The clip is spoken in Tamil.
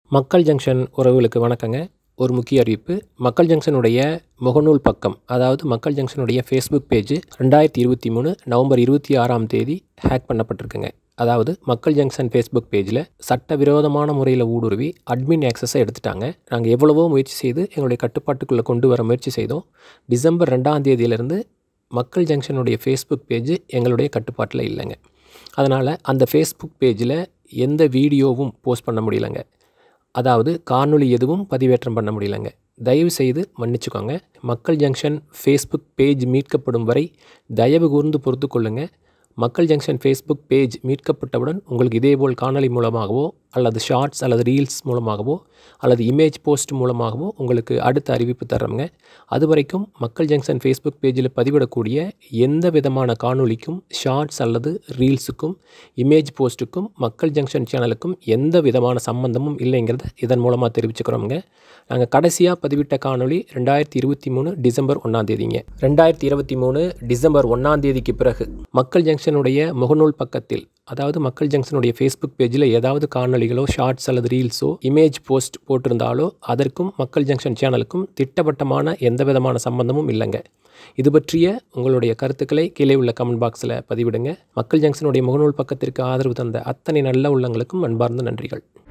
மக்கள் ஜங்ஷன் உறவுகளுக்கு வணக்கங்க ஒரு முக்கிய அறிவிப்பு மக்கள் ஜங்ஷனுடைய முகநூல் பக்கம் அதாவது மக்கள் ஜங்ஷனுடைய ஃபேஸ்புக் பேஜ் ரெண்டாயிரத்தி இருபத்தி மூணு நவம்பர் இருபத்தி ஆறாம் தேதி ஹேக் பண்ணப்பட்டிருக்குங்க அதாவது மக்கள் ஜங்ஷன் ஃபேஸ்புக் பேஜில் சட்டவிரோதமான முறையில் ஊடுருவி அட்மின் ஆக்சஸை எடுத்துட்டாங்க நாங்கள் எவ்வளவோ முயற்சி செய்து எங்களுடைய கட்டுப்பாட்டுக்குள்ளே கொண்டு வர முயற்சி செய்தோம் டிசம்பர் ரெண்டாம் தேதியிலிருந்து மக்கள் ஜங்ஷனுடைய ஃபேஸ்புக் பேஜ் எங்களுடைய கட்டுப்பாட்டில் இல்லைங்க அதனால் அந்த ஃபேஸ்புக் பேஜில் எந்த வீடியோவும் போஸ்ட் பண்ண முடியலங்க அதாவது காணொளி எதுவும் பதிவேற்றம் பண்ண முடியலங்க தயவு செய்து மன்னிச்சுக்கோங்க மக்கள் ஜங்ஷன் ஃபேஸ்புக் பேஜ் மீட்கப்படும் வரை தயவு கூர்ந்து பொறுத்து கொள்ளுங்கள் மக்கள் ஜங்ஷன் ஃபேஸ்புக் பேஜ் மீட்கப்பட்டவுடன் உங்களுக்கு இதேபோல் காணொளி மூலமாகவோ அல்லது ஷார்ட்ஸ் அல்லது ரீல்ஸ் மூலமாகவோ அல்லது இமேஜ் போஸ்ட் மூலமாகவோ உங்களுக்கு அடுத்த அறிவிப்பு தர்றோங்க அது வரைக்கும் மக்கள் ஜங்ஷன் ஃபேஸ்புக் பேஜில் பதிவிடக்கூடிய எந்த விதமான காணொளிக்கும் ஷார்ட்ஸ் அல்லது ரீல்ஸுக்கும் இமேஜ் போஸ்ட்டுக்கும் மக்கள் ஜங்ஷன் சேனலுக்கும் எந்த விதமான சம்பந்தமும் இல்லைங்கிறத இதன் மூலமாக தெரிவிச்சுக்கிறோங்க நாங்கள் கடைசியாக பதிவிட்ட காணொளி ரெண்டாயிரத்தி இருபத்தி மூணு டிசம்பர் ஒன்றாம் தேதிங்க ரெண்டாயிரத்தி இருபத்தி மூணு டிசம்பர் ஒன்றாம் தேதிக்கு பிறகு மக்கள் ஜங்ஷனுடைய முகநூல் பக்கத்தில் அதாவது மக்கள் ஜங்ஷனுடைய ஃபேஸ்புக் பேஜில் ஏதாவது காணொளிகளோ ஷார்ட்ஸ் அல்லது ரீல்ஸோ இமேஜ் போஸ்ட் போட்டிருந்தாலோ அதற்கும் மக்கள் ஜங்ஷன் சேனலுக்கும் திட்டவட்டமான எந்த விதமான சம்பந்தமும் இல்லைங்க இது பற்றிய உங்களுடைய கருத்துக்களை கீழே உள்ள கமெண்ட் பாக்ஸில் பதிவிடுங்க மக்கள் ஜங்ஷனுடைய முகநூல் பக்கத்திற்கு ஆதரவு தந்த அத்தனை நல்ல உள்ளங்களுக்கும் அன்பார்ந்த நன்றிகள்